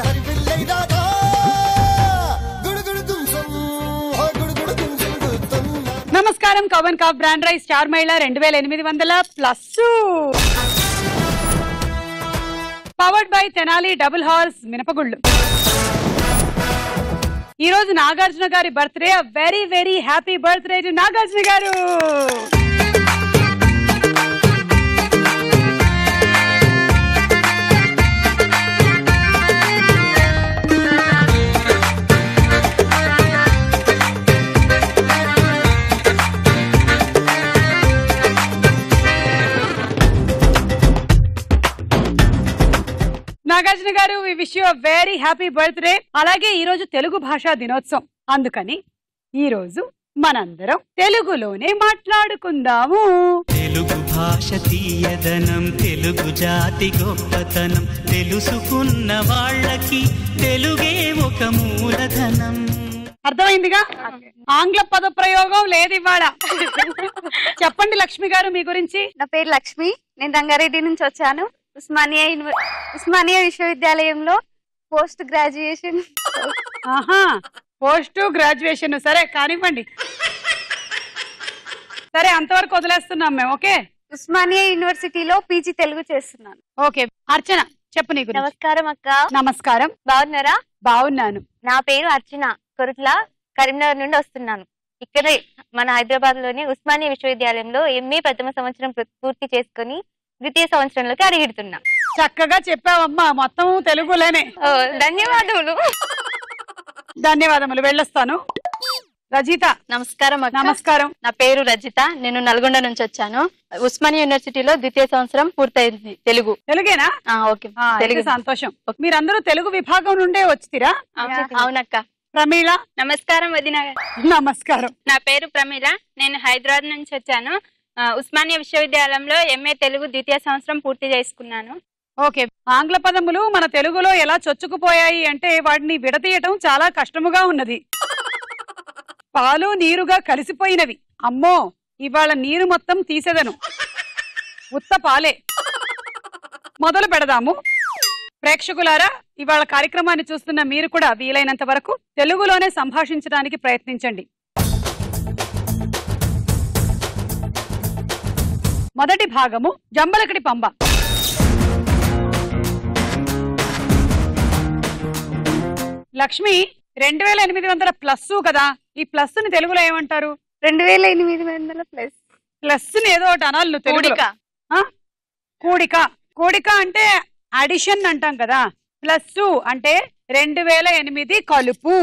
హరివిల్లై రాగా గుడుగుడు గుంసం హో గుడుగుడు గుంసం గుర్తున్నా నమస్కారం కవన్ కాఫ్ బ్రాండ్ రైస్ స్టార్ మైళ్ళ రెండు వేల ఎనిమిది వందల plus powered by Tenali double horse మినపగుళ్ళు ఈ రోజు నాగార్జున గారి birthday very very happy birthday to Nagarjuna garu Nagarjuna garu we wish you very happy birthday అలాగే ఈ రోజు తెలుగు భాషా దినోత్సవం అందుకని ఈ రోజు మనందరం తెలుగులోనే మాట్లాడుకుందాము తెలుగు భాష తీయదనం తెలుగు జాతి గొప్పతనం తెలుసుకున్న వాళ్ళకి తెలుగే ఒక మూలధనం అర్థమైందిగా ఆంగ్ల పద ప్రయోగం లేదు ఇవాళ చెప్పండి లక్ష్మి గారు మీ గురించి నా పేరు లక్ష్మి నేను రంగారెడ్డి నుంచి వచ్చాను ఉస్మానియా యూనివర్ ఉస్మానియా విశ్వవిద్యాలయంలో పోస్ట్ గ్రాడ్యుయేషన్ ఆహా పోస్ట్ గ్రాడ్యుయేషన్ సరే కానివ్వండి సరే అంతవరకు వదిలేస్తున్నాం మేము ఓకే ఉస్మానియా యూనివర్సిటీలో పీజీ తెలుగు చేస్తున్నాను ఓకే అర్చన చెప్పు నీ గురించి నమస్కారం అక్క నమస్కారం బాగున్నారా బాగున్నాను నా పేరు అర్చన కొరుట్ల కరీంనగర్ నుండి వస్తున్నాను ఇక్కడే మన హైదరాబాద్ లోని ఉస్మానియా విశ్వవిద్యాలయంలో ఎంఏ ప్రథమ సంవత్సరం పూర్- పూర్తి చేసుకుని ద్వితీయ సంవత్సరంలోకి అడిగిడుతున్నా చక్కగా చెప్పావమ్మా మొత్తం తెలుగులోనే ఓ, ధన్యవాదములు ధన్యవాదములు వెళ్ళొస్తాను రజిత నమస్కారం అక్క నమస్కారం నా పేరు రజిత నేను నల్గొండ నుంచి వచ్చాను ఉస్మానియా యూనివర్సిటీలో ద్వితీయ సంవత్సరం పూర్తయింది తెలుగు తెలుగేనా ఆ, ఓకే ఆ, అయితే తెలుగు సంతోషం మీరందరూ తెలుగు విభాగం నుండే వచ్చిరా ఆ, అవునక్క ప్రమీళ నమస్కారం వదిన నమస్కారం నా పేరు ప్రమీల నేను హైదరాబాద్ నుంచి వచ్చాను ఆ, ఉస్మానియా విశ్వవిద్యాలయంలో ఎంఏ తెలుగు ద్వితీయ సంవత్సరం పూర్తి చేసుకున్నాను ఓకే ఆంగ్ల పదములు మన తెలుగులో ఎలా చొచ్చుకుపోయాయి అంటే వాటిని విడతీయటం చాలా కష్టముగా ఉన్నది పాలు నీరుగా కలిసిపోయినవి అమ్మో ఇవాళ నీరు మొత్తం తీసేదను ఉత్త పాలే మొదలు పెడదాము ప్రేక్షకులారా ఇవాళ కార్యక్రమాన్ని చూస్తున్న మీరు కూడా వీలైనంత వరకు తెలుగులోనే సంభాషించడానికి ప్రయత్నించండి మొదటి భాగము జంబలకడి పంబ లక్ష్మి రెండు వేల ఎనిమిది వందల ప్లస్ కదా ఈ ప్లస్ ని తెలుగులో ఏమంటారు రెండు వేల ఎనిమిది వందల ప్లస్ ప్లస్ ని ఏదో ఒకటి అనాలి నువ్వు తెలుగులో. కూడిక ఆ? కూడిక కూడిక అంటే అడిషన్ అంటాం కదా ప్లస్ అంటే రెండు వేల ఎనిమిది కలుపు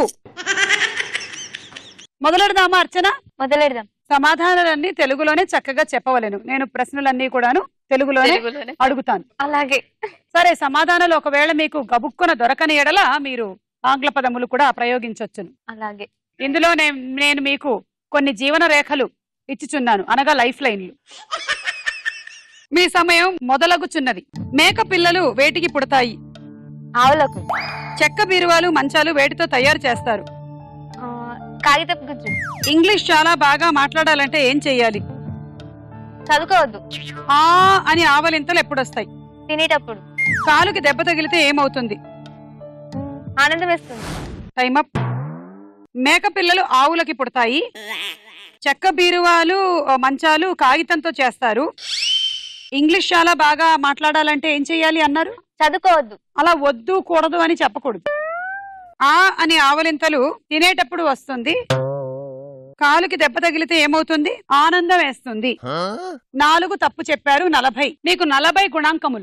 మొదలెడదామా అర్చన మొదలెడదాం సమాధానాలన్నీ తెలుగులోనే చక్కగా చెప్పవలెను నేను ప్రశ్నలన్నీ కూడాను తెలుగులోనే తెలుగులోనే అడుగుతాను అలాగే సరే సమాధానాలు ఒకవేళ మీకు గబుక్కున దొరకని ఎడల మీరు ఆంగ్ల పదములు కూడా ప్రయోగించవచ్చును అలాగే ఇందులో నే- నేను మీకు కొన్ని జీవన రేఖలు ఇచ్చుచున్నాను అనగా లైఫ్ లైన్లు మీ సమయం మొదలగుచున్నది మేక పిల్లలు వేటికి పుడతాయి ఆవులకు చెక్క బీరువాలు మంచాలు వేటితో తయారు చేస్తారు ఆ, కాగితపు గుజ్జు ఇంగ్లీష్ చాలా బాగా మాట్లాడాలంటే ఏం చెయ్యాలి చదువుకోవద్దు ఆ అని ఆవలింతలు ఎప్పుడొస్తాయి తినేటప్పుడు కాలుకి దెబ్బ తగిలితే ఏమవుతుంది ఆనందం వేస్తుంది టైం అప్ మేక పిల్లలు ఆవులకి పుడతాయి చెక్క బీరువాలు ఆ, మంచాలు కాగితంతో చేస్తారు ఇంగ్లీష్ చాలా బాగా మాట్లాడాలంటే ఏం చెయ్యాలి అన్నారు చదువుకోవద్దు అలా వద్దు కూడదు అని చెప్పకూడదు ఆ అని ఆవలింతలు తినేటప్పుడు వస్తుంది కాలుకి దెబ్బ తగిలితే ఏమవుతుంది ఆనందం వేస్తుంది నాలుగు తప్పు చెప్పారు నలభై మీకు నలభై గుణాంకములు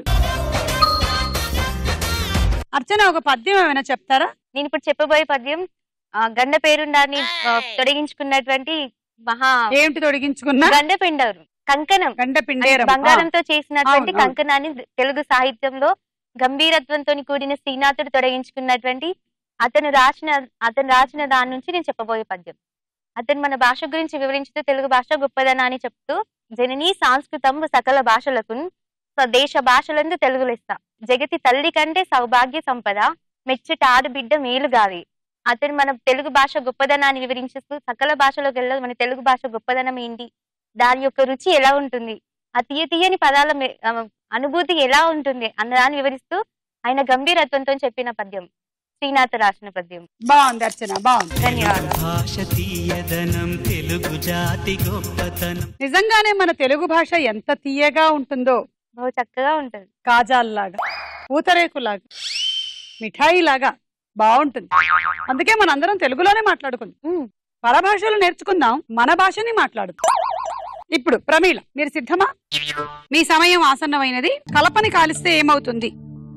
అర్చన ఒక పద్యం ఏమైనా చెప్తారా నేను ఇప్పుడు చెప్పబోయే పద్యం ఆ, గండ పేరుండాన్ని ఆ, తొలగించుకున్నటువంటి మహా ఏమిటి తొడిగించుకున్నా గండ పిండారు కంకణం గండ పిండేరం బంగారంతో చేసినటువంటి అవును, అవును. కంకణాన్ని తెలుగు సాహిత్యంలో గంభీరత్వంతో కూడిన శ్రీనాథుడు తొలగించుకున్నటువంటి అతను రాసిన అతను రాసిన దాని నుంచి నేను చెప్పబోయే పద్యం అతను మన భాష గురించి వివరించుతూ తెలుగు భాష గొప్పదనాన్ని చెప్తూ జననీ సాంస్కృతం సకల భాషలకు స్వదేశ భాషలందు తెలుగు లెస్స జగతి తల్లి కంటే సౌభాగ్య సంపద మెచ్చట ఆడబిడ్డ మేలుగావి అతను మన తెలుగు భాష గొప్పదనాన్ని వివరించుతూ సకల భాషలోకి వెళ్ళ మన తెలుగు భాష గొప్పదనం ఏంటి దాని యొక్క రుచి ఎలా ఉంటుంది ఆ తీయ తీయని పదాల మె- ఆ, అనుభూతి ఎలా ఉంటుంది అన్నదాన్ని వివరిస్తూ ఆయన గంభీరత్వంతో చెప్పిన పద్యం శ్రీనాథ్ రాసిన పద్యం బాగుంది అర్చన బాగుంది ధన్యవాదాలు భాష తీయదనం తెలుగు జాతి గొప్పతనం నిజంగానే మన తెలుగు భాష ఎంత తీయగా ఉంటుందో బహు చక్కగా ఉంటది కాజాల్లాగా పూతరేకులాగా మిఠాయి లాగా బాగుంటుంది అందుకే మన అందరం తెలుగులోనే మాట్లాడుకుందాం పరభాషలు నేర్చుకుందాం మన భాషని మాట్లాడుదాం ఇప్పుడు ప్రమీల మీరు సిద్ధమా మీ సమయం ఆసన్నమైనది కలపని కాలిస్తే ఏమవుతుంది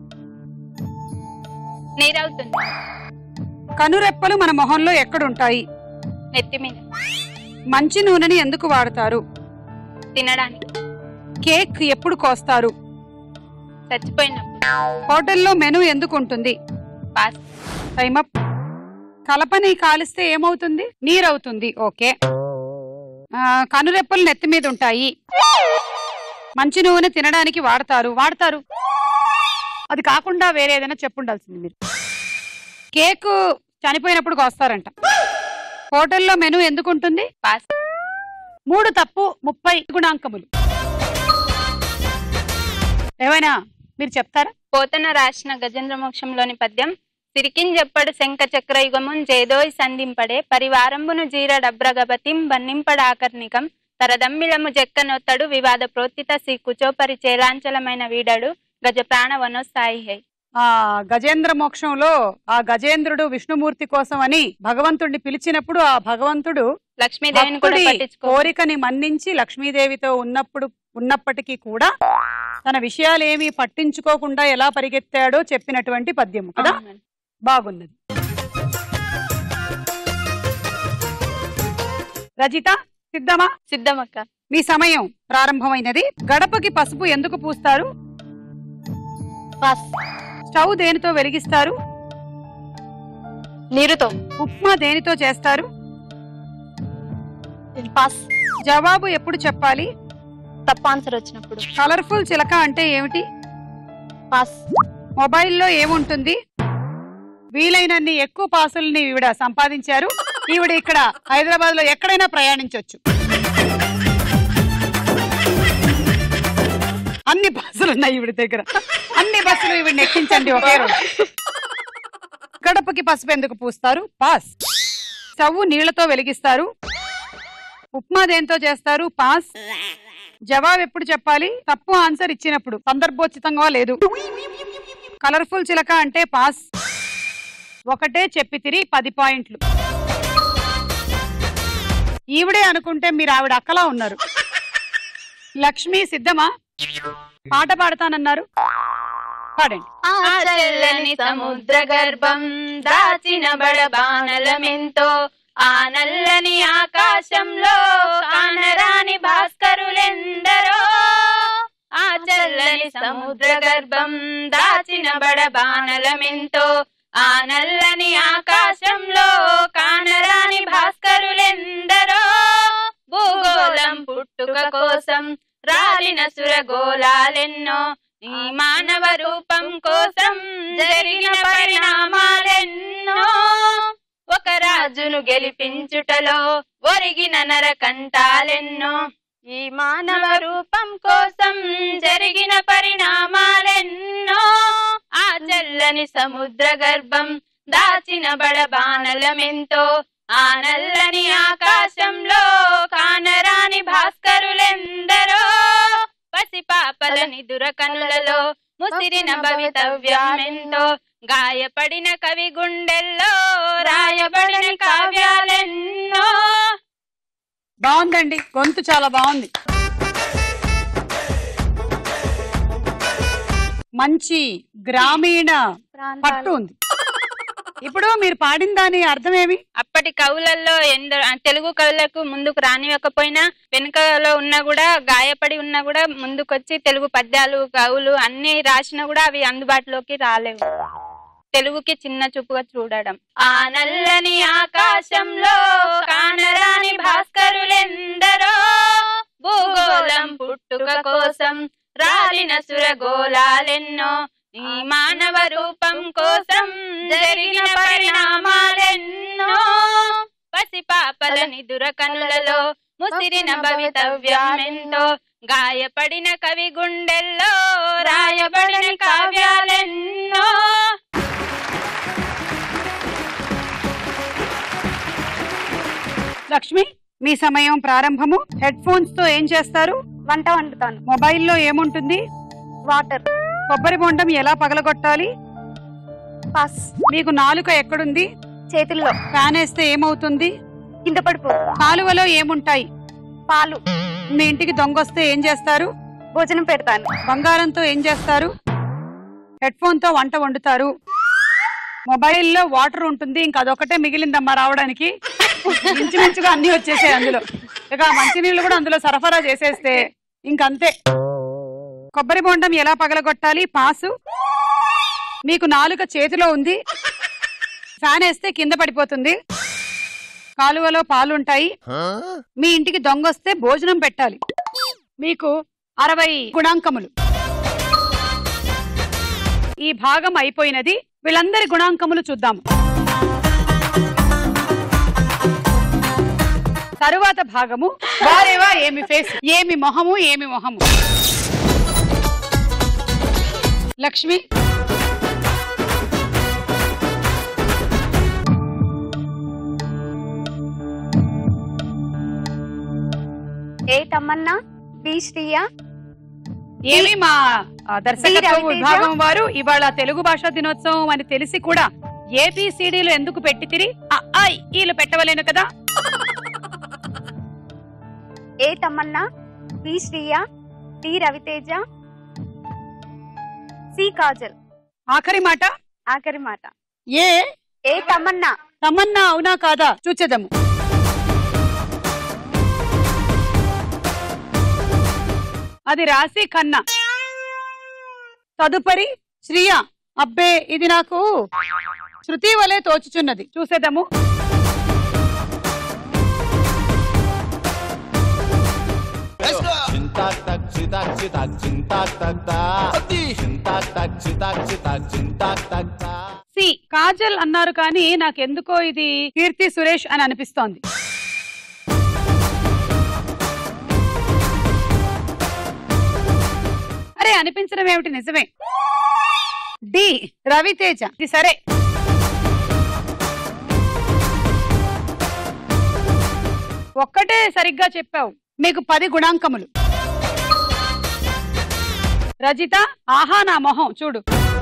నీరవుతుంది కనురెప్పలు మన మొహంలో ఎక్కడుంటాయి నెత్తి మీద మంచి నూనెని ఎందుకు వాడతారు తినడానికి కేక్ ఎప్పుడు కోస్తారు చచ్చిపోయినప్పుడు హోటల్లో మెను ఎందుకు ఉంటుంది పాస్ టైం అప్ కలపని కాలిస్తే ఏమవుతుంది నీరవుతుంది ఓకే ఆ, కనురెప్పలు నెత్తి మీద ఉంటాయి మంచి నూనె తినడానికి వాడతారు వాడతారు అది కాకుండా వేరే ఏదైనా చెప్పుండాల్సింది మీరు కేక్ చనిపోయినప్పుడు కోస్తారంట హోటల్లో మెను ఎందుకు ఉంటుంది పాస్ మూడు తప్పు ముప్పై గుణాంకములు ఏమైనా మీరు చెప్తారా పోతన రాసిన గజేంద్ర మోక్షంలోని పద్యం సిరికింజెప్పడు శంఖ చక్ర యుగమున్ జేదోయ్ సంధింపడే పరివారంబును జీర డబ్రగపతిం బన్నింపడాకర్ణికం తరదమ్మిలము జెక్కనొత్తడు వివాద ప్రోత్తిత శ్రీ కుచోపరి చేలాంచలమైన వీడడు గజ ప్రాణ వనోత్సాయి హై ఆ గజేంద్ర మోక్షంలో ఆ గజేంద్రుడు విష్ణుమూర్తి కోసం అని భగవంతుడిని పిలిచినప్పుడు ఆ భగవంతుడు లక్ష్మీదేవిని కూడా భక్తుడి పట్టించుకో కోరికని మన్నించి లక్ష్మీదేవితో ఉన్నప్పుడు ఉన్నప్పటికీ కూడా తన విషయాలేమీ పట్టించుకోకుండా ఎలా పరిగెత్తాడో చెప్పినటువంటి పద్యము కదా అవునండి. బాగున్నది రజిత సిద్ధమా సిద్ధమక్క మీ సమయం ప్రారంభమైనది గడపకి పసుపు ఎందుకు పూస్తారు పాస్ స్టవ్ దేనితో వెలిగిస్తారు నీరుతో ఉప్మా దేనితో చేస్తారు పాస్ జవాబు ఎప్పుడు చెప్పాలి తప్ప ఆన్సర్ వచ్చినప్పుడు కలర్ఫుల్ చిలక అంటే ఏమిటి పాస్ మొబైల్లో ఏముంటుంది వీలైనన్ని ఎక్కువ పాసుల్ని ఈవిడ సంపాదించారు ఈవిడ ఇక్కడ హైదరాబాద్ లో ఎక్కడైనా ప్రయాణించవచ్చు అన్ని బస్సులు ఉన్నాయి ఈవిడ దగ్గర అన్ని బస్సులు ఈవిడ ఎక్కించండి ఒకే రోజు గడపకి పసుపు ఎందుకు పూస్తారు పాస్ స్టవ్ నీళ్లతో వెలిగిస్తారు ఉప్మా దేంతో చేస్తారు పాస్ జవాబు ఎప్పుడు చెప్పాలి తప్పు ఆన్సర్ ఇచ్చినప్పుడు సందర్భోచితంగా లేదు కలర్ఫుల్ చిలక అంటే పాస్ ఒకటే చెప్పి తిరిగి పది పాయింట్లు ఈవిడే అనుకుంటే మీరు ఆవిడ అక్కలా ఉన్నారు లక్ష్మి సిద్ధమా పాట పాడతానన్నారు పాడండి ఆ చల్లని సముద్ర గర్భం దాచిన బడబానలమెంతో ఆ నల్లని ఆకాశంలో కానరాని భాస్కరులెందరో ఆ చల్లని సముద్ర గర్భం దాచిన బడబానలమెంతో ఆ నల్లని ఆకాశంలో కానరాని భాస్కరులెందరో భూగోళం పుట్టుక కోసం రాలిన సురగోళాలెన్నో ఈ మానవ రూపం కోసం జరిగిన పరిణామాలెన్నో ఒక రాజును గెలిపించుటలో ఒరిగిన నరకంటాలెన్నో ఈ మానవ రూపం కోసం జరిగిన పరిణామాలెన్నో ఆ చల్లని సముద్ర గర్భం దాచిన బడబానలమెంతో ఆ నల్లని ఆకాశంలో కానరాని భాస్కరులెందరో పసిపాపలని దురకనులలో ముసిరిన భవితవ్యమెంతో గాయపడిన కవి గుండెల్లో రాయబడిన కావ్యాలెన్నో బాగుందండి గొంతు చాలా బాగుంది మంచి గ్రామీణ పట్టు ఉంది ఇప్పుడు మీరు పాడిన దాని అర్థమేమి అప్పటి కవులలో ఎందరో ఆ తెలుగు కవులకు ముందుకు రానివ్వకపోయినా వెనుకలో ఉన్నా కూడా గాయపడి ఉన్నా కూడా ముందుకొచ్చి తెలుగు పద్యాలు కవులు అన్ని రాసినా కూడా అవి అందుబాటులోకి రాలేవు తెలుగుకి చిన్న చూపుగా చూడడం ఆ నల్లని ఆకాశంలో కానరాని భాస్కరులెందరో భూగోళం పుట్టుక కోసం రాలిన సురగోళాలెన్నో ఈ మానవ రూపం కోసం జరిగిన పరిణామాలెన్నో పసిపాపలని దురకనులలో ముసిరిన భవితవ్యమెంతో గాయపడిన కవి గుండెల్లో రాయబడిన కావ్యాలెన్నో లక్ష్మి మీ సమయం ప్రారంభము హెడ్ ఫోన్స్ తో ఏం చేస్తారు వంట వండుతాను మొబైల్లో ఏముంటుంది వాటర్ కొబ్బరి బొండం ఎలా పగలగొట్టాలి పాస్ మీకు నాలుక ఎక్కడుంది చేతుల్లో ఫ్యాన్ వేస్తే ఏమవుతుంది కింద పడిపో కాలువలో ఏముంటాయి పాలు మీ ఇంటికి దొంగొస్తే ఏం చేస్తారు భోజనం పెడతాను బంగారంతో ఏం చేస్తారు హెడ్ ఫోన్ తో వంట వండుతారు మొబైల్లో వాటర్ ఉంటుంది ఇంకా అదొకటే మిగిలిందమ్మా రావడానికి ఇంచుమించుగా అన్ని వచ్చేసాయి అందులో ఇక మంచినీళ్ళు కూడా అందులో సరఫరా చేసేస్తే ఇంకంతే కొబ్బరి బొండం ఎలా పగలగొట్టాలి పాసు మీకు నాలుక చేతిలో ఉంది ఫ్యాన్ వేస్తే కింద పడిపోతుంది కాలువలో పాలుంటాయి మీ ఇంటికి దొంగొస్తే భోజనం పెట్టాలి మీకు అరవై గుణాంకములు ఈ భాగం అయిపోయినది వీళ్ళందరి గుణాంకములు చూద్దాము తరువాత భాగము వారేవా ఏమి ఫేస్ ఏమి మొహము ఏమి మొహము లక్ష్మి ఏ తమ్మన్నా బి శ్రీయ ఏమి మా ఆ, దర్శకత్వ రవితేజ? విభాగం వారు ఇవాళ తెలుగు భాషా దినోత్సవం అని తెలిసి కూడా ఏబిసిడీలు ఎందుకు పెట్టి తిరి ఈలు పెట్టవలేను కదా A Tamannaah B Shriya D Raviteja C Kajal ఆఖరి మాట ఆఖరి మాట ఏ ఏ తమ్మన్నా తమన్నా అవునా కాదా చూచెదము అది రాసి కన్నా తదుపరి శ్రియ అబ్బే ఇది నాకు శృతి వలె తోచుచున్నది చూసేదము చింతాక్ తక్ చితాక్ చితాక్ చింతాక్ తక్ తా చింతాక్ తక్ చితాక్ చితాక్ చింతాక్ తక్ తా సి కాజల్ అన్నారు కానీ నాకెందుకో ఇది కీర్తి సురేష్ అని అనిపిస్తోంది అరే అనిపించడం ఏమిటి నిజమే డి రవితేజ ఇది సరే ఒక్కటే సరిగ్గా చెప్పావు మీకు పది గుణాంకములు రజిత ఆహా నా మొహం చూడు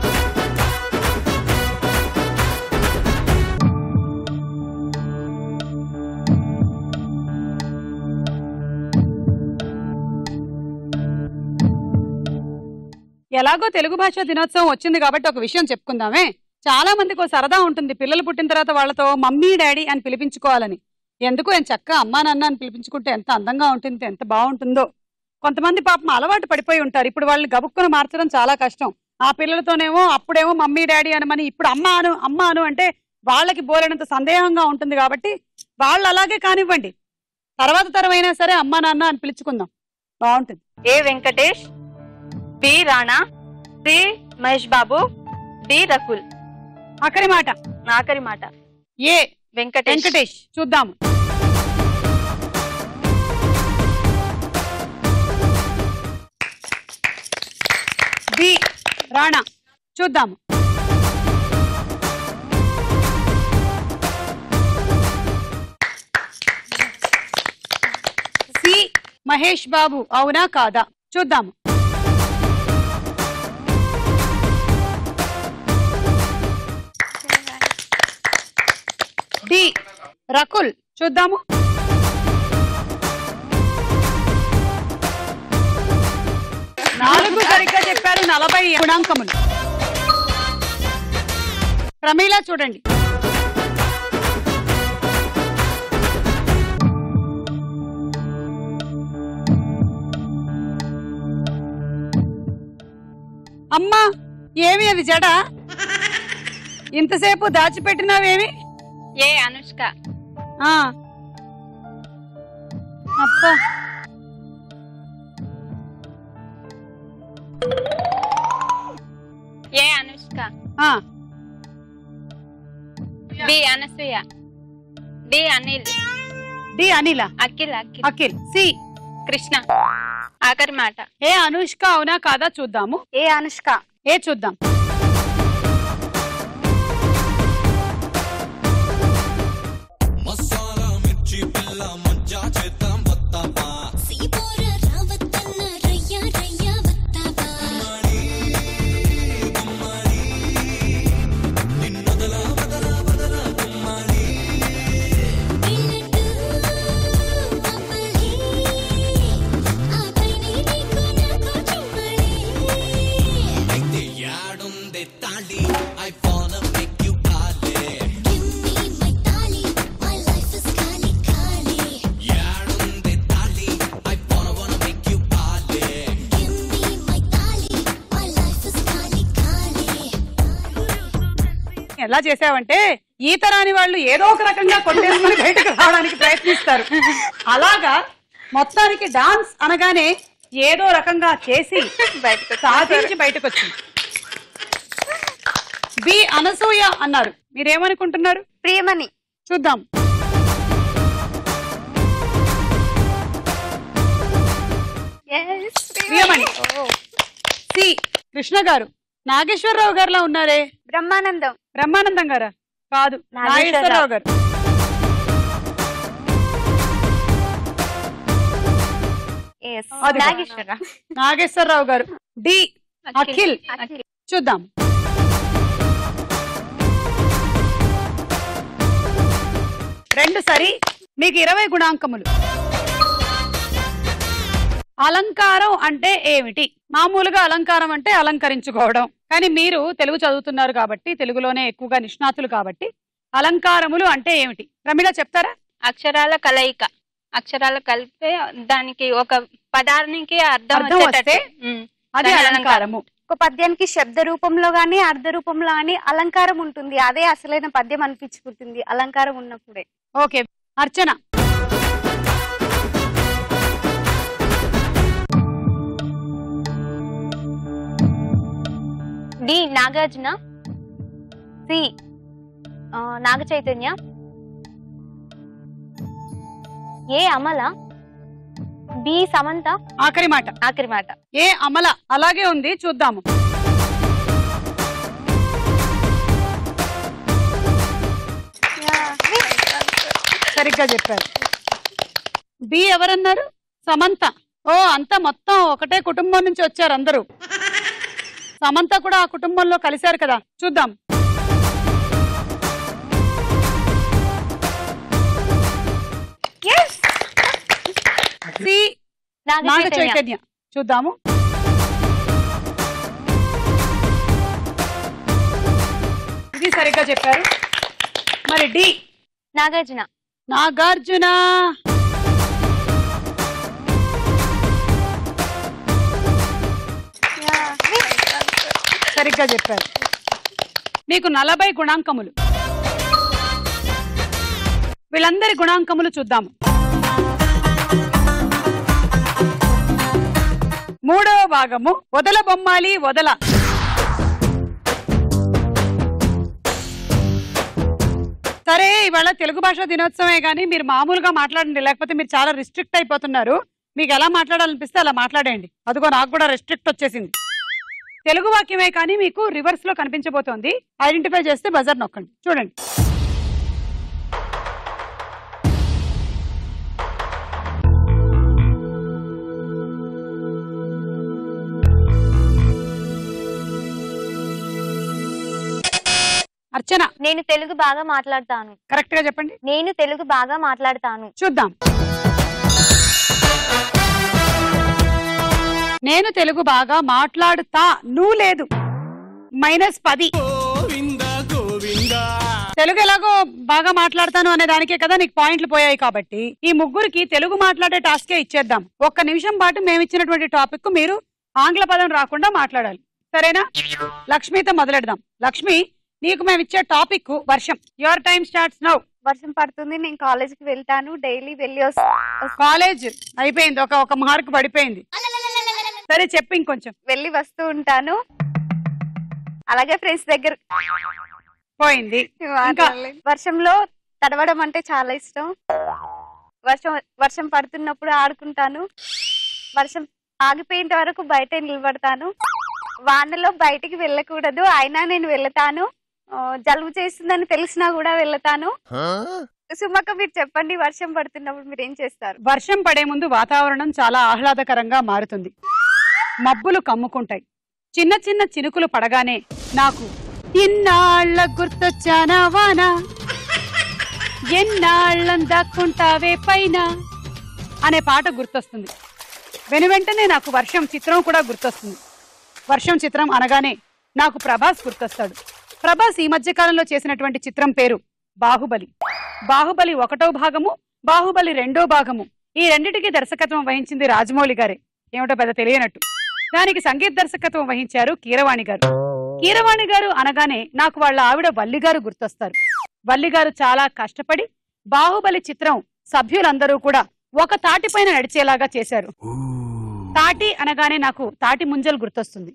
ఎలాగో తెలుగు భాష దినోత్సవం వచ్చింది కాబట్టి ఒక విషయం చెప్పుకుందామే చాలా మందికి ఓ సరదా ఉంటుంది పిల్లలు పుట్టిన తర్వాత వాళ్ళతో మమ్మీ డాడీ అని పిలిపించుకోవాలని ఎందుకు నేను చక్క అమ్మా నాన్న అని పిలిపించుకుంటే ఎంత అందంగా ఉంటుంది ఎంత బాగుంటుందో కొంతమంది పాపం అలవాటు పడిపోయి ఉంటారు ఇప్పుడు వాళ్ళని గబుక్కును మార్చడం చాలా కష్టం ఆ పిల్లలతోనేమో అప్పుడేమో మమ్మీ డాడీ అనమని ఇప్పుడు అమ్మ అను అమ్మ అను అంటే వాళ్ళకి బోలెనంత సందేహంగా ఉంటుంది కాబట్టి వాళ్ళు అలాగే కానివ్వండి తర్వాత తరమైనా సరే అమ్మా నాన్న అని పిలుచుకుందాం బాగుంటుంది A Venkatesh B Rana C Mahesh Babu D Rakul ఆఖరి మాట ఆఖరి మాట ఏ వెంకటేష్ వెంకటేష్ చూద్దాము బి రాణా చూద్దాము సి మహేష్ బాబు అవునా కాదా చూద్దాము డి రకుల్ చూద్దాము నాలుగు సరిగ్గా చెప్పారు నలభై గుణాంకములు ప్రమీల చూడండి అమ్మా ఏమి అది జడ ఇంతసేపు దాచిపెట్టినావేమి ఏ అనుష్క ఆ అబ్బా ఏ అనుష్క ఆ B Anasuya D Anil D అనిల అఖిల్ అఖిల్ అఖిల్ సి కృష్ణ ఆఖరి మాట ఏ అనుష్క అవునా కాదా చూద్దాము ఏ అనుష్క ఏ చూద్దాం మసాలా మిర్చి పిల్ల ఎలా చేసావంటే ఈత రాని వాళ్ళు ఏదో ఒక రకంగా కొట్టేసుకుని బయటకు రావడానికి ప్రయత్నిస్తారు అలాగా మొత్తానికి డాన్స్ అనగానే ఏదో రకంగా చేసి సాధించి బయటకు వచ్చింది బి అనసూయ అన్నారు మీరేమనుకుంటున్నారు ప్రియమణి చూద్దాం ప్రియమణి సి కృష్ణ గారు నాగేశ్వరరావు గారిలా ఉన్నారే బ్రహ్మానందం బ్రహ్మానందం గారా కాదు నాగేశ్వరరావు. నాగేశ్వరరావు గారు Yes. అది నాగేశ్వరరావు నాగేశ్వరరావు గారు డి అఖిల్ చూద్దాం రెండు సరి మీకు ఇరవై గుణాంకములు అలంకారం అంటే ఏమిటి మామూలుగా అలంకారం అంటే అలంకరించుకోవడం కానీ మీరు తెలుగు చదువుతున్నారు కాబట్టి తెలుగులోనే ఎక్కువగా నిష్ణాతులు కాబట్టి అలంకారములు అంటే ఏమిటి ప్రమిళ చెప్తారా అక్షరాల కలయిక అక్షరాల కలిపే దానికి ఒక పదానికి అర్థం అర్థం వచ్చేటట్టు వస్తే ఉమ్. అది దాని అలంకారము ఒక పద్యానికి శబ్ద రూపంలో గానీ అర్ధ రూపంలో గానీ అలంకారం ఉంటుంది అదే అసలైన పద్యం అనిపించుకుంటుంది అలంకారం ఉన్నప్పుడే okay Archana D Nagarjuna C ఆ, నాగ చైతన్య ఏ అమల బి సమంత ఆఖరి మాట ఆఖరి మాట ఏ అమల అలాగే ఉంది చూద్దాము సరిగ్గా చెప్పారు బి ఎవరన్నారు సమంత ఓ అంతా మొత్తం ఒకటే కుటుంబం నుంచి వచ్చారు అందరూ సమంత కూడా ఆ కుటుంబంలో కలిశారు కదా చూద్దాం సి నాగ నాగ చైతన్య చైతన్య చూద్దాము ఇది సరిగ్గా చెప్పారు మరి డి నాగార్జున నాగార్జున సరిగ్గా చెప్పారు మీకు నలభై గుణాంకములు వీళ్ళందరి గుణాంకములు చూద్దాము మూడవ భాగము వదల బొమ్మాలి వదల సరే ఇవాళ తెలుగు భాష దినోత్సవమే కానీ మీరు మామూలుగా మాట్లాడండి లేకపోతే మీరు చాలా రిస్ట్రిక్ట్ అయిపోతున్నారు మీకు ఎలా మాట్లాడాలనిపిస్తే అలా మాట్లాడండి అదిగో నాకు కూడా రెస్ట్రిక్ట్ వచ్చేసింది తెలుగు వాక్యమే కానీ మీకు రివర్స్ లో కనిపించబోతోంది ఐడెంటిఫై చేస్తే బజార్ నొక్కండి చూడండి అర్చన నేను తెలుగు బాగా మాట్లాడతాను కరెక్ట్ గా చెప్పండి నేను తెలుగు బాగా మాట్లాడతాను చూద్దాం నేను తెలుగు బాగా మాట్లాడుతా నువ్వు లేదు మైనస్ పది గోవింద గోవింద తెలుగు ఎలాగో బాగా మాట్లాడతాను అనే దానికే కదా నీకు పాయింట్లు పోయాయి కాబట్టి ఈ ముగ్గురికి తెలుగు మాట్లాడే టాస్కే ఇచ్చేద్దాం ఒక్క నిమిషం పాటు మేము ఇచ్చినటువంటి టాపిక్ మీరు ఆంగ్ల పదం రాకుండా మాట్లాడాలి సరేనా లక్ష్మితో మొదలెడదాం లక్ష్మి నీకు మేము ఇచ్చే టాపిక్ వర్షం యువర్ టైం స్టార్ట్స్ నౌ వర్షం పడుతుంది నేను కాలేజీకి వెళ్తాను డైలీ వెళ్ళి వస్- కాలేజ్ అయిపోయింది ఒక ఒక మార్క్ పడిపోయింది సరే చెప్పు ఇంకొంచెం వెళ్ళి వస్తూ ఉంటాను అలాగే ఫ్రెండ్స్ దగ్గర పోయింది మాట్లాడలేను. వర్షంలో తడవడం అంటే చాలా ఇష్టం వర్షం వర్షం పడుతున్నప్పుడు ఆడుకుంటాను వర్షం ఆగిపోయేంత వరకు బయట నిలబడతాను వానలో బయటికి వెళ్ళకూడదు అయినా నేను వెళ్తాను ఆ, జలుబు చేస్తుందని తెలిసినా కూడా వెళ్తాను సుమక్క మీరు చెప్పండి వర్షం పడుతున్నప్పుడు మీరు ఏం చేస్తారు వర్షం పడే ముందు వాతావరణం చాలా ఆహ్లాదకరంగా మారుతుంది మబ్బులు కమ్ముకుంటాయి చిన్న చిన్న చినుకులు పడగానే నాకు ఇన్నాళ్ళ గుర్తొచ్చానా వానా ఎన్నాళ్ళం దాక్కుంటావే పైన అనే పాట గుర్తొస్తుంది వెను వెంటనే నాకు వర్షం చిత్రం కూడా గుర్తొస్తుంది వర్షం చిత్రం అనగానే నాకు ప్రభాస్ గుర్తొస్తాడు ప్రభాస్ ఈ మధ్య కాలంలో చేసినటువంటి చిత్రం పేరు బాహుబలి బాహుబలి ఒకటో భాగము బాహుబలి రెండో భాగము ఈ రెండిటికి దర్శకత్వం వహించింది రాజమౌళి గారే ఏమిటో పెద్ద తెలియనట్టు దానికి సంగీత దర్శకత్వం వహించారు కీరవాణి గారు కీరవాణి గారు అనగానే నాకు వాళ్ళ ఆవిడ వల్లి గారు గుర్తొస్తారు వల్లి గారు చాలా కష్టపడి బాహుబలి చిత్రం సభ్యులందరూ కూడా ఒక తాటి పైన నడిచేలాగా చేశారు తాటి అనగానే నాకు తాటి ముంజలు గుర్తొస్తుంది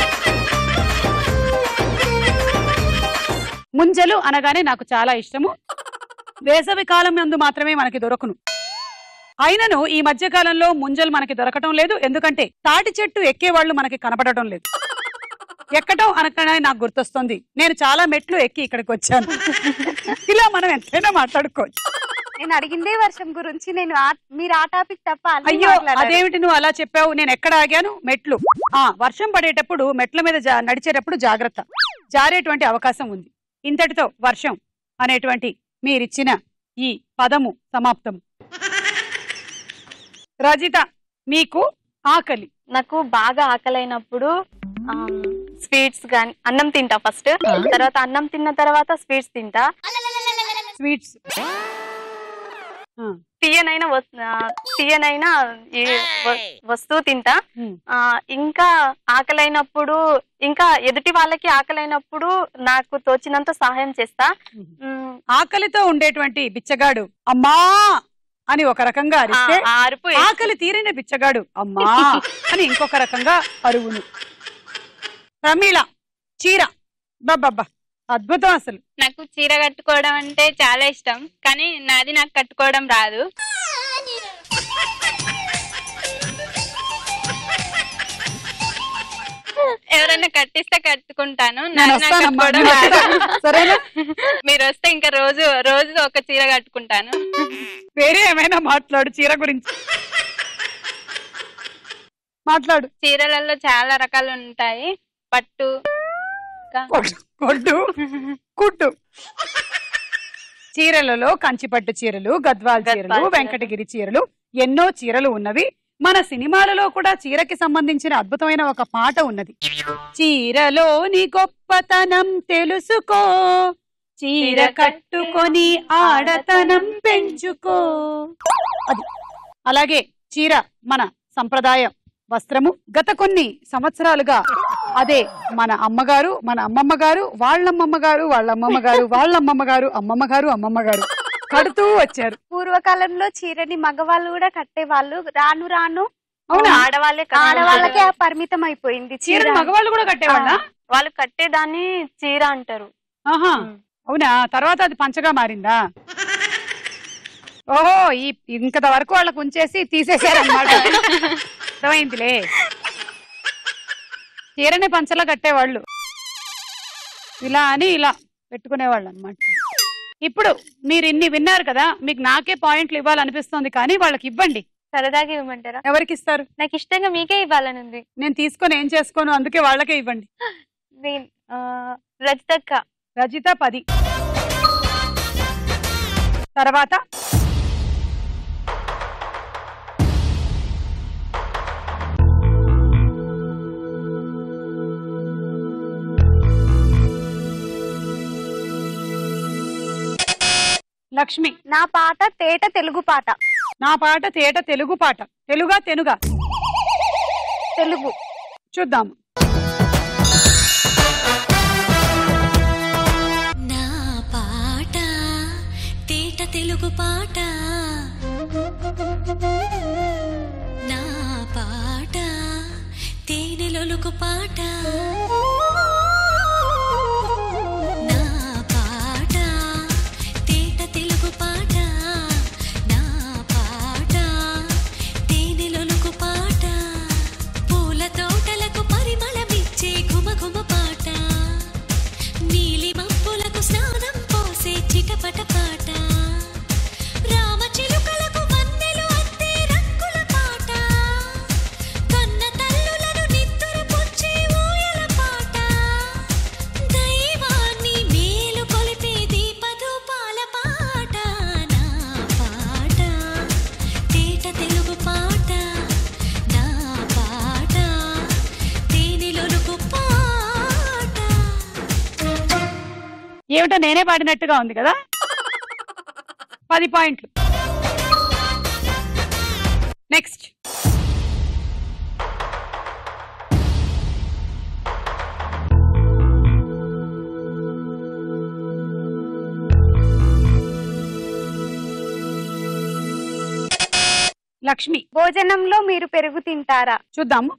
ముంజలు అనగానే నాకు చాలా ఇష్టము వేసవి కాలం నందు మాత్రమే మనకి దొరకను అయినను ఈ మధ్య కాలంలో ముంజలు మనకి దొరకటం లేదు ఎందుకంటే తాటి చెట్టు ఎక్కే వాళ్ళు మనకి కనపడటం లేదు ఎక్కటం అనగానే నాకు గుర్తొస్తుంది నేను చాలా మెట్లు ఎక్కి ఇక్కడికి వచ్చాను ఇలా మనం ఎంతైనా మాట్లాడుకోవచ్చు నేను అడిగిందే వర్షం గురించి నేను ఆ- మీరు ఆ టాపిక్ తప్ప అన్నీ అయ్యో మాట్లాడారు. అదేమిటి నువ్వు అలా చెప్పావు నేను ఎక్కడ ఆగాను మెట్లు ఆ వర్షం పడేటప్పుడు మెట్ల మీద జా- నడిచేటప్పుడు జాగ్రత్త జారేటువంటి అవకాశం ఉంది ఇంతటితో వర్షం అనేటువంటి మీరిచ్చిన ఈ పదము సమాప్తము రజిత మీకు ఆకలి నాకు బాగా ఆకలైనప్పుడు స్వీట్స్ గాని అన్నం తింటా ఫస్ట్ తర్వాత అన్నం తిన్న తర్వాత స్వీట్స్ తింటా స్వీట్స్ తీయనైనా వస్- ఆ, తీయనైనా ఈ వ- వస్తువు తింటా ఆ, ఇంకా ఆకలైనప్పుడు ఇంకా ఎదుటి వాళ్ళకి ఆకలైనప్పుడు నాకు తోచినంత సహాయం చేస్తా మ్, ఆకలితో ఉండేటువంటి బిచ్చగాడు అమ్మా అని ఒక రకంగా ఆ అరిస్తే ఆ అరుపు ఆకలి తీరిన బిచ్చగాడు అమ్మా అని ఇంకొక రకంగా అరువును ప్రమీళ చీర బాబ్బా అద్భుతం అసలు నాకు చీర కట్టుకోవడం అంటే చాలా ఇష్టం కానీ నాది నాకు కట్టుకోవడం రాదు ఎవరైనా కట్టిస్తే కట్టుకుంటాను నేను నాది నాకు వస్తానమ్మా కట్టుకోవడం నేను రాదు వస్తా. సరేనా మీరు వస్తే ఇంకా రోజు రోజు ఒక చీర కట్టుకుంటాను వేరే ఏమైనా మాట్లాడు చీర గురించి మాట్లాడు చీరలలో చాలా రకాలు ఉంటాయి పట్టు ఇంకా కొట్టు కుట్టు చీరలలో కంచిపట్టు చీరలు గద్వాల్ చీరలు గద్వాల్ చీరలు. వెంకటగిరి చీరలు ఎన్నో చీరలు ఉన్నవి మన సినిమాలలో కూడా చీరకి సంబంధించిన అద్భుతమైన ఒక పాట ఉన్నది చీరలోని గొప్పతనం తెలుసుకో చీర కట్టుకొని ఆడతనం పెంచుకో అది అలాగే చీర మన సంప్రదాయ వస్త్రము గత కొన్ని సంవత్సరాలుగా అదే మన అమ్మగారు మన అమ్మమ్మ గారు వాళ్ళమ్మమ్మ గారు వాళ్ళమ్మమ్మ గారు వాళ్ళమ్మమ్మ గారు అమ్మమ్మ గారు అమ్మమ్మ గారు కడుతూ వచ్చారు పూర్వకాలంలో చీరని మగవాళ్ళు కూడా కట్టేవాళ్ళు రాను రాను అవునా ఆడవాళ్ళే కట్టాలి. ఆడవాళ్ళకే ఆ పరిమితం అయిపోయింది చీర చీర మగవాళ్ళు కూడా కట్టేవాళ్ళ వాళ్ళు కట్టేదాన్ని చీర అంటారు ఆహా అవునా తర్వాత అది పంచగా మారిందా ఓహో ఈ ఇంకద వరకు వాళ్ళకు ఉంచేసి తీసేశారన్నమాట అర్థమైందిలే చీరని పంచలా కట్టేవాళ్ళు ఇలా అని ఇలా పెట్టుకునేవాళ్ళు అనమాట ఇప్పుడు మీరు ఇన్ని విన్నారు కదా మీకు నాకే పాయింట్లు ఇవ్వాలనిపిస్తుంది కానీ వాళ్ళకి ఇవ్వండి సరదాగా ఇవ్వమంటారా ఎవరికి ఇస్తారు నాకు ఇష్టంగా మీకే ఇవ్వాలని ఉంది నేను తీసుకొని ఏం చేసుకోను అందుకే వాళ్ళకే ఇవ్వండి నేను ఆ, రజితక్క రజిత పది తర్వాత లక్ష్మి నా పాట తేట తెలుగు పాట నా పాట తేట తెలుగు పాట తెలుగా తెనుగా తెలుగు చూద్దాము నా పాట తేట తెలుగు పాట నా పాట తేనెలొలుకు పాట నా పాట తేట తెలుగు పాట నా పాట తేనెలొలుకు పాట పూల తోటలకు పరిమళమిచ్చే ఘుమఘుమ పాట నీలి మబ్బులకు స్నానం పోసే చిటపట పాట రామ చిలుకలకు వన్నెలు అద్దే రంగుల పాట కన్న తల్లులను నిద్ర పుచ్చే ఊయల పాట దైవాన్ని మేలు కొలిపే దీపధూపాల పాట నా పాట తేట తెలుగు పాట నా పాట తేనెలొలుకు పాట ఏమిటో నేనే పాడినట్టుగా ఉంది కదా పది పాయింట్లు నెక్స్ట్ లక్ష్మి భోజనంలో మీరు పెరుగు తింటారా చూద్దాము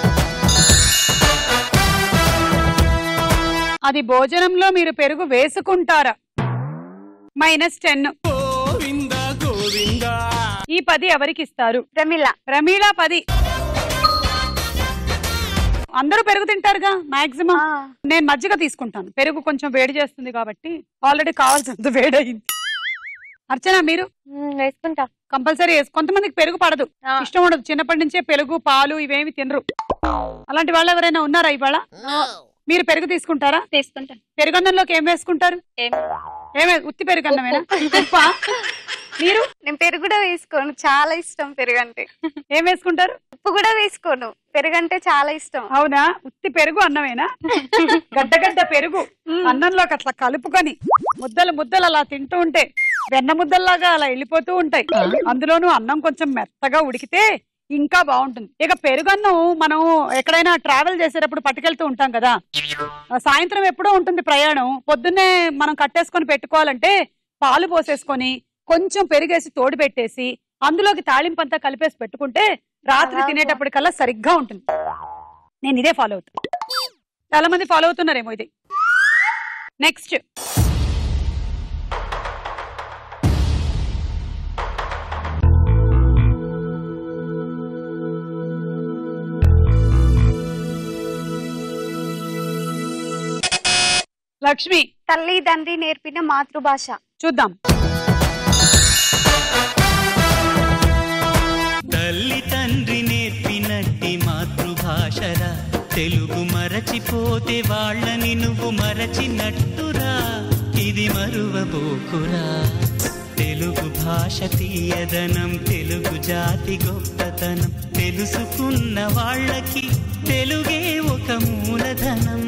అది భోజనంలో మీరు పెరుగు వేసుకుంటారా మైనస్ టెన్ గోవింద గోవింద ఈ పది ఎవరికి ఇస్తారు ప్రమిళ ప్రమీళ పది అందరూ పెరుగు తింటారుగా మాక్సిమం ఆ, నేను మజ్జిగ తీసుకుంటాను పెరుగు కొంచెం వేడి చేస్తుంది కాబట్టి ఆల్రెడీ కావాల్సినంత వేడి అయింది అర్చన మీరు మ్మ్, వేసుకుంటా కంపల్సరీ కొంతమందికి పెరుగు పడదు ఆ. ఇష్టం ఉండదు చిన్నప్పటి నుంచే పెరుగు పాలు ఇవేమి తినరు అలాంటి వాళ్ళు ఎవరైనా ఉన్నారా ఇవాళ మీరు పెరుగు తీసుకుంటారా తీసుకుంటా పెరుగన్నంలోకి ఏం వేసుకుంటారు ఏం ఏమే ఉత్తి పెరుగన్నమేనా ఉప్పా మీరు నేను పెరుగు కూడా వేసుకోను చాలా ఇష్టం పెరుగు అంటే ఏం వేసుకుంటారు ఉప్పు కూడా వేసుకోను పెరుగు అంటే చాలా ఇష్టం అవునా ఉత్తి పెరుగు అన్నమేనా గడ్డ గడ్డ పెరుగు అన్నంలోకి అట్లా కలుపుకొని ముద్దలు ముద్దలు అలా తింటూ ఉంటే వెన్న ముద్దల్లాగా అలా వెళ్ళిపోతూ ఉంటాయి అందులోనూ అన్నం కొంచెం మెత్తగా ఉడికితే ఇంకా బాగుంటుంది ఇక పెరుగన్నం మనం ఎక్కడైనా ట్రావెల్ చేసేటప్పుడు పట్టుకెళ్తూ ఉంటాం కదా ఆ సాయంత్రం ఎప్పుడో ఉంటుంది ప్రయాణం పొద్దున్నే మనం కట్టేసుకొని పెట్టుకోవాలంటే పాలు పోసేసుకొని కొంచెం పెరిగేసి తోడు పెట్టేసి అందులోకి తాళింపు అంతా కలిపేసి పెట్టుకుంటే రాత్రి అలాగా? తినేటప్పటికల్లా సరిగ్గా ఉంటుంది నేను ఇదే ఫాలో అవుతాను చాలా మంది ఫాలో అవుతున్నారేమో ఇది నెక్స్ట్ లక్ష్మి తల్లి తండ్రి నేర్పిన మాతృభాష చూద్దాం తల్లి తండ్రి నేర్పినట్టి మాతృభాషరా తెలుగు మరచిపోతే వాళ్ళని నువ్వు మరచినట్టురా ఇది మరువబోకురా తెలుగు భాష తీయదనం తెలుగు జాతి గొప్పతనం తెలుసుకున్న వాళ్ళకి తెలుగే ఒక మూలధనం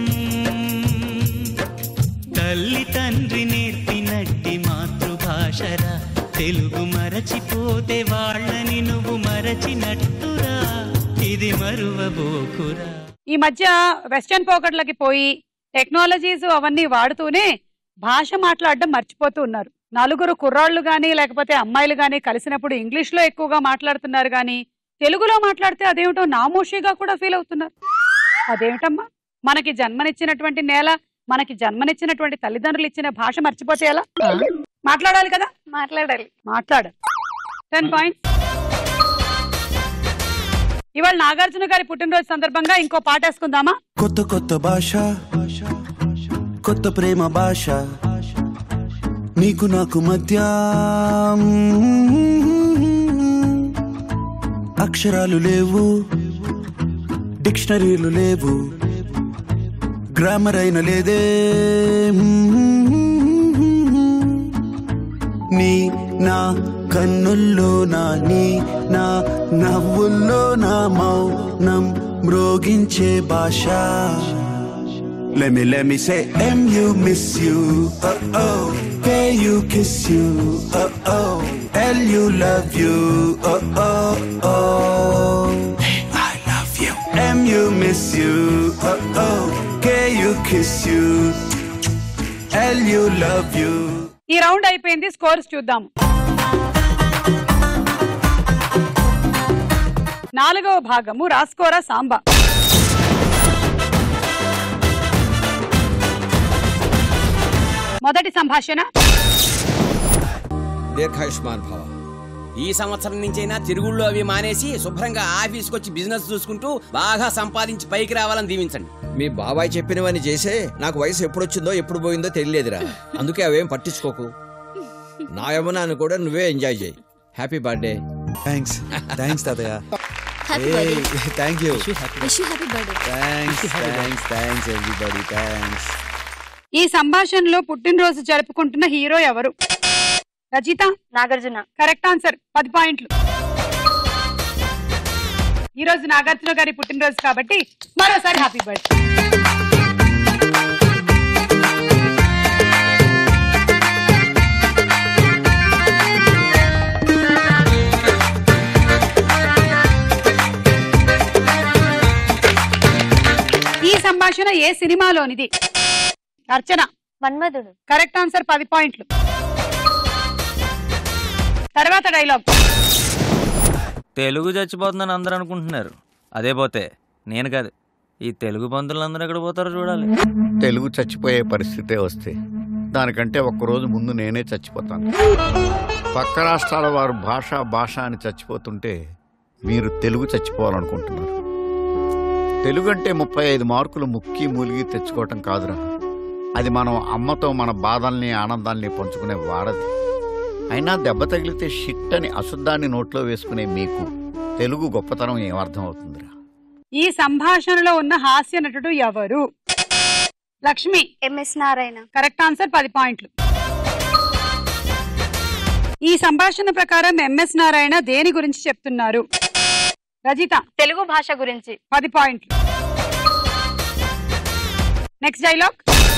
తల్లి తండ్రి నేర్పినట్టి మాతృభాషరా తెలుగు మరచిపోతే వాళ్ళని నువ్వు మరచినట్టురా ఇది మరువబోకురా ఈ మధ్య వెస్టర్న్ పోకట్లకి పోయి టెక్నాలజీస్ అవన్నీ వాడుతూనే భాష మాట్లాడడం మర్చిపోతూ ఉన్నారు నలుగురు కుర్రాళ్ళు గానీ లేకపోతే అమ్మాయిలు గానీ కలిసినప్పుడు ఇంగ్లీష్ లో ఎక్కువగా మాట్లాడుతున్నారు గానీ తెలుగులో మాట్లాడితే అదేమిటో నామోషిగా కూడా ఫీల్ అవుతున్నారు అదేమిటమ్మా మనకి జన్మనిచ్చినటువంటి నేల మనకి జన్మనిచ్చినటువంటి తల్లిదండ్రులు ఇచ్చిన భాష మర్చిపోతే ఎలా మాట్లాడాలి కదా మాట్లాడాలి మాట్లాడు టెన్ పాయింట్స్ ఇవాళ నాగార్జున గారి పుట్టినరోజు సందర్భంగా ఇంకో పాట వేసుకుందామా కొత్త కొత్త భాష కొత్త ప్రేమ భాష నీకు నాకు మధ్య అక్షరాలు లేవు డిక్షనరీలు లేవు గ్రామర్ అయిన లేదే నీ నా కన్నుల్లో నా నీ నా నవ్వుల్లో నా మౌనం మ్రోగించే భాష Let me, let me say M, you miss you, uh oh. K, you kiss you, uh oh. L, you love you, uh oh, oh. Hey, I love you. M, you miss you, uh oh. K, you kiss you. L, you love you. ఈ round అయిపోయింది scores చూద్దాం నాలుగవ భాగము రాస్కోరా సాంబా మొదటి సంభాషణ దీర్ఘాయుష్మాన్ భవ ఈ సంవత్సరం నుంచైనా తిరుగుళ్ళు అవి మానేసి శుభ్రంగా ఆఫీస్కి వచ్చి బిజినెస్ చూసుకుంటూ బాగా సంపాదించి పైకి రావాలని దీవించండి మీ బాబాయ్ చెప్పినవని చేసే నాకు వయసు ఎప్పుడొచ్చిందో ఎప్పుడు పోయిందో తెలియలేదురా అందుకే అవేం పట్టించుకోకు నా యమునాన్ని కూడా నువ్వే ఎంజాయ్ చేయి హ్యాపీ బర్త్డే థ్యాంక్స్ థ్యాంక్స్ తాతయ్య thank you wish you happy birthday thanks thanks thanks everybody thanks ఈ సంభాషణలో పుట్టినరోజు జరుపుకుంటున్న హీరో ఎవరు రజిత నాగార్జున కరెక్ట్ ఆన్సర్ పది పాయింట్లు ఈ రోజు నాగార్జున గారి పుట్టినరోజు కాబట్టి మరోసారి హ్యాపీ బర్త్డే ఈ సంభాషణ ఏ సినిమాలోనిది అర్చన మన్మధుడు కరెక్ట్ ఆన్సర్ పది పాయింట్లు తర్వాత డైలాగ్ తెలుగు చచ్చిపోతుందని అందరూ అనుకుంటున్నారు అదే పోతే నేను కాదు ఈ తెలుగు బంధువులందరూ ఎక్కడ పోతారో చూడాలి తెలుగు చచ్చిపోయే పరిస్థితే వస్తే దానికంటే ఒక్కరోజు ముందు నేనే చచ్చిపోతాను పక్క రాష్ట్రాల వారు భాష భాష అని చచ్చిపోతుంటే మీరు తెలుగు చచ్చిపోవాలనుకుంటున్నారు తెలుగు అంటే ముప్పై ఐదు మార్కులు ముక్కి మూలిగి తెచ్చుకోవటం కాదురా అది మనం అమ్మతో మన బాధల్ని ఆనందాల్ని పంచుకునే వారది అయినా దెబ్బ తగిలితే షిట్ అని అశుద్ధాన్ని నోట్లో వేసుకునే మీకు తెలుగు గొప్పతనం ఏమర్థం అవుతుందిరా ఈ సంభాషణలో ఉన్న హాస్య నటుడు ఎవరు Lakshmi MS Narayana correct answer పది పాయింట్లు ఈ సంభాషణ ప్రకారం ఎంఎస్ నారాయణ దేని గురించి చెప్తున్నారు రజిత తెలుగు భాష గురించి పది పాయింట్లు నెక్స్ట్ డైలాగ్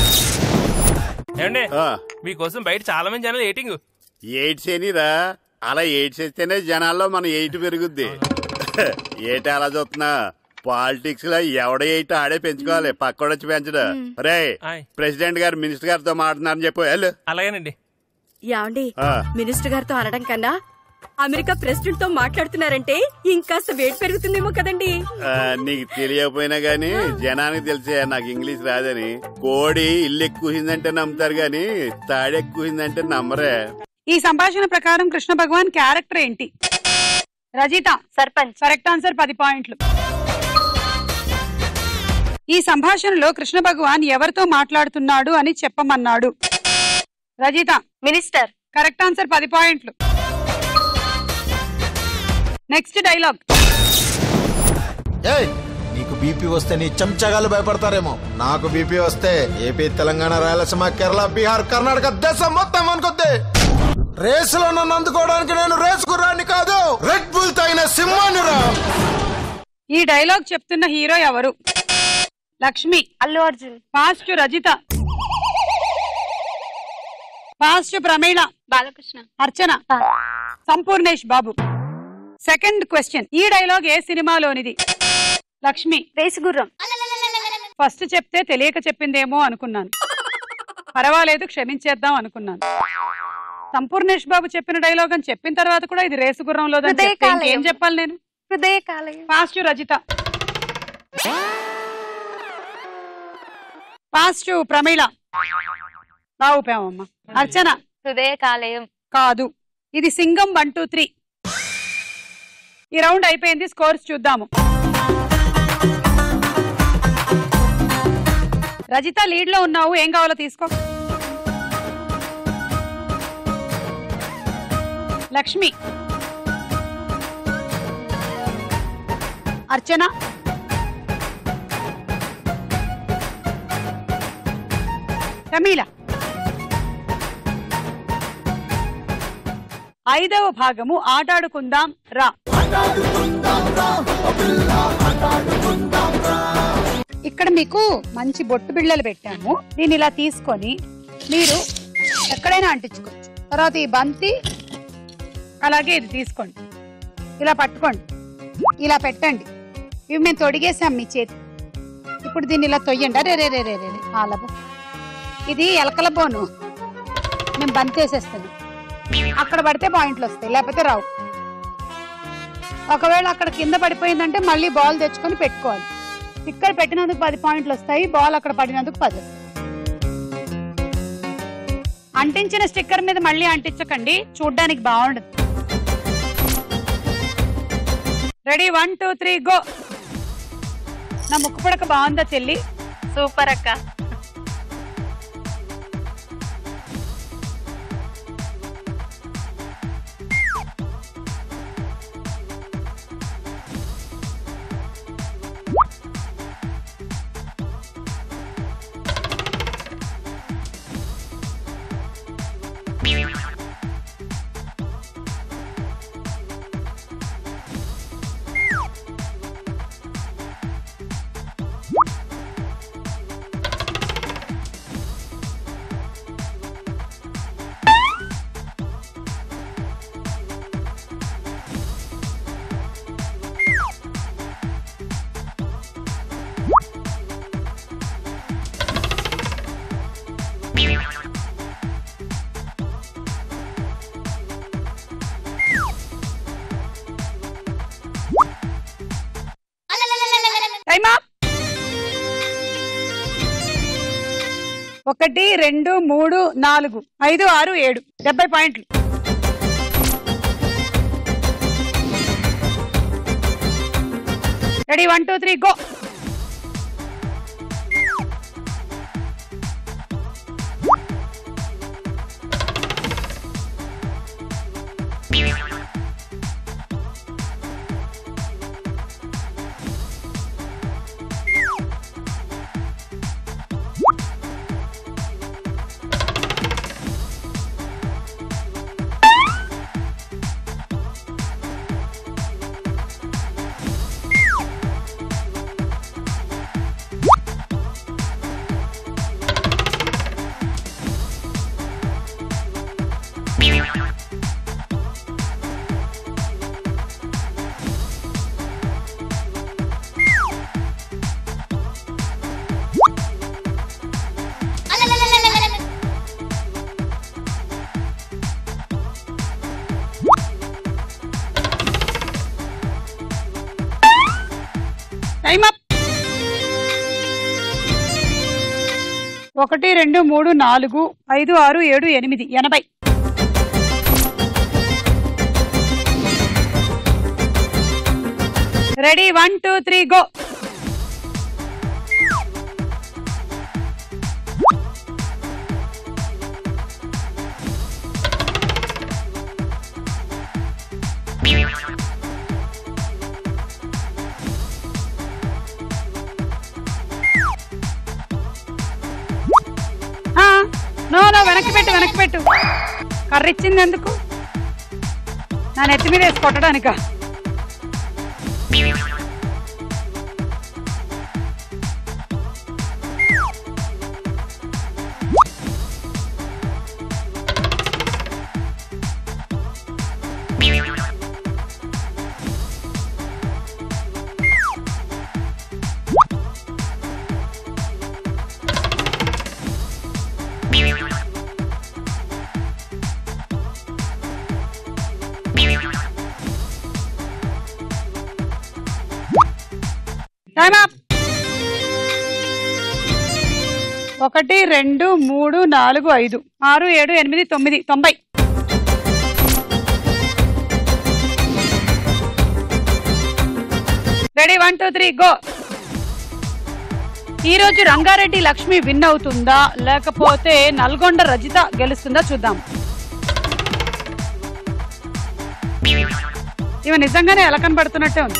ఏమండి మీకోసం బయట చాలా మంది జనాలు ఏటింగ్ ఎయిడ్స్ ఏనిరా అలా ఎయిడ్స్ వేస్తేనే జనాల్లో మన ఎయిట్ పెరుగుద్ది ఏటి అలా చూస్తున్నా పాలిటిక్స్ లో ఎవడ ఎయిట్ ఆడే పెంచుకోవాలి పక్కోడొచ్చి పెంచడు రే ప్రెసిడెంట్ గారు మినిస్టర్ గారితో మాట్లాడుతున్నారని చెప్పు వెళ్ళు అలాగేనండి యాండి ఆ. మినిస్టర్ గారితో అనడం కన్నా అమెరికా ప్రెసిడెంట్ తో మాట్లాడుతున్నారంటే ఇంకాస్త వేడి పెరుగుతుందేమో కదండి ఆ, నీకు తెలియకపోయినా గానీ జనానికి తెలిసే నాకు ఇంగ్లీష్ రాదని కోడి ఇల్లు ఎక్కువసిందంటే నమ్ముతారు గాని తాడెక్కువసిందంటే నమ్మరే ఈ సంభాషణ ప్రకారం కృష్ణ భగవాన్ క్యారెక్టర్ ఏంటి రజిత సర్పంచ్ కరెక్ట్ ఆన్సర్ పది పాయింట్లు ఈ సంభాషణలో కృష్ణ భగవాన్ ఎవరితో మాట్లాడుతున్నాడు అని చెప్పమన్నాడు రజిత మినిస్టర్ కరెక్ట్ ఆన్సర్ పది పాయింట్లు నెక్స్ట్ డైలాగ్ ఏయ్ నీకు బీపీ వస్తే నీ చెంచగాలు భయపడతారేమో నాకు బీపీ వస్తే ఏపీ తెలంగాణ రాయలసీమ కేరళ బీహార్ కర్ణాటక దేశం మొత్తం అనుకొద్ది రేసులో నన్ను అందుకోవడానికి నేను రేసు గుర్రాన్ని కాదు రెడ్ బుల్ తగిన సింహాన్ని రా ఈ డైలాగ్ చెప్తున్న హీరో ఎవరు Lakshmi Allu Arjun fast Rajitha fast Pramila Balakrishna Archana Sampoornesh Babu second question ఈ డైలాగ్ ఏ సినిమాలోనిది లక్ష్మి రేసుగుర్రం ఫస్ట్ చెప్తే తెలియక చెప్పిందేమో అనుకున్నాను పర్వాలేదు క్షమించేద్దాం అనుకున్నాను సంపూర్ణేష్ బాబు చెప్పిన డైలాగ్ అని చెప్పిన తర్వాత కూడా ఇది రేసు గుర్రంలో హృదయకాలయం. ఏం చెప్పాలి నేను హృదయ కాలయం ఫాస్ట్ రజిత ఫాస్ట్ ప్రమీళ రావుపామమ్మ అర్చన హృదయ కాలేయం కాదు ఇది సింగం వన్ టూ త్రీ ఈ రౌండ్ అయిపోయింది స్కోర్స్ చూద్దాము రజిత లీడ్ లో ఉన్నావు ఏం కావాలో తీసుకో లక్ష్మి అర్చన ప్రమీల ఐదవ భాగము ఆటాడుకుందాం రా ఇక్కడ మీకు మంచి బొట్టు బిళ్ళలు పెట్టాము దీన్ని ఇలా తీసుకొని మీరు ఎక్కడైనా అంటించుకోవచ్చు తర్వాత ఈ బంతి అలాగే ఇది తీసుకోండి ఇలా పట్టుకోండి ఇలా పెట్టండి ఇవి మేము తొడిగేసాం మీ చేతి ఇప్పుడు దీన్ని ఇలా తొయ్యండి అరే రే రే రే రే ఆలబో ఇది ఎలకల బోను మేము బంతి వేసేస్తాను అక్కడ పడితే పాయింట్లు వస్తాయి లేకపోతే రావు ఒకవేళ అక్కడ కింద పడిపోయిందంటే మళ్ళీ బాల్ తెచ్చుకొని పెట్టుకోవాలి ఇక్కడ పెట్టినందుకు పది పాయింట్లు వస్తాయి బాల్ అక్కడ పడినందుకు పది వస్తాయి అంటించిన స్టిక్కర్ మీద మళ్ళీ అంటించకండి చూడ్డానికి బాగుండదు ready one two three go నా ముక్కు పడక బాగుందా చెల్లి సూపర్ అక్క ఒకటి రెండు మూడు నాలుగు ఐదు ఆరు ఏడు డెబ్బై పాయింట్లు ready one two three go time up ఒకటి రెండు మూడు నాలుగు ఐదు ఆరు ఏడు ఎనిమిది ఎనభై ready one two three go no no వెనక్కి పెట్టు వెనక్కి పెట్టు కర్ర ఇచ్చింది ఎందుకు నా నెత్తి మీద వేసి కొట్టడానిక టైం అప్ ఒకటి రెండు మూడు నాలుగు ఐదు ఆరు ఏడు ఎనిమిది తొమ్మిది తొంభై ready one two three go ఈ రోజు రంగారెడ్డి లక్ష్మి విన్ అవుతుందా లేకపోతే నల్గొండ రజిత గెలుస్తుందా చూద్దాం ఇవ నిజంగానే ఎలా కనబడుతున్నట్టే ఉంది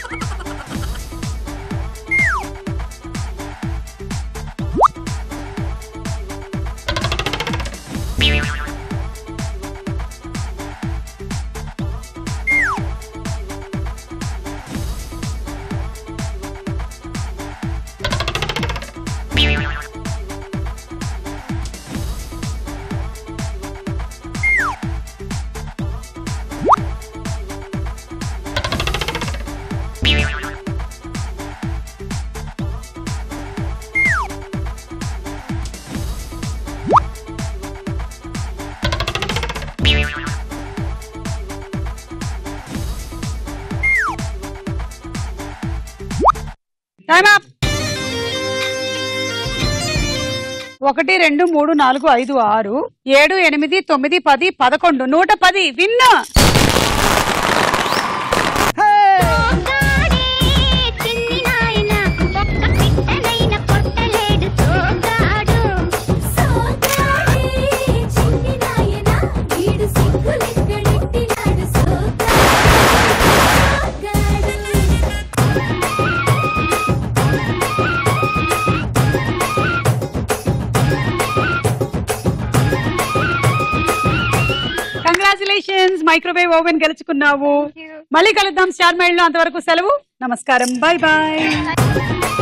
టైం అప్ ఒకటి రెండు మూడు నాలుగు ఐదు ఆరు ఏడు ఎనిమిది తొమ్మిది పది పదకొండు నూట పది విన్ కంగ్రాచులేషన్స్ మైక్రోవేవ్ ఓవెన్ గెలుచుకున్నావు మళ్ళీ కలుద్దాం స్టార్ మైల్ లో అంతవరకు సెలవు నమస్కారం బాయ్ బాయ్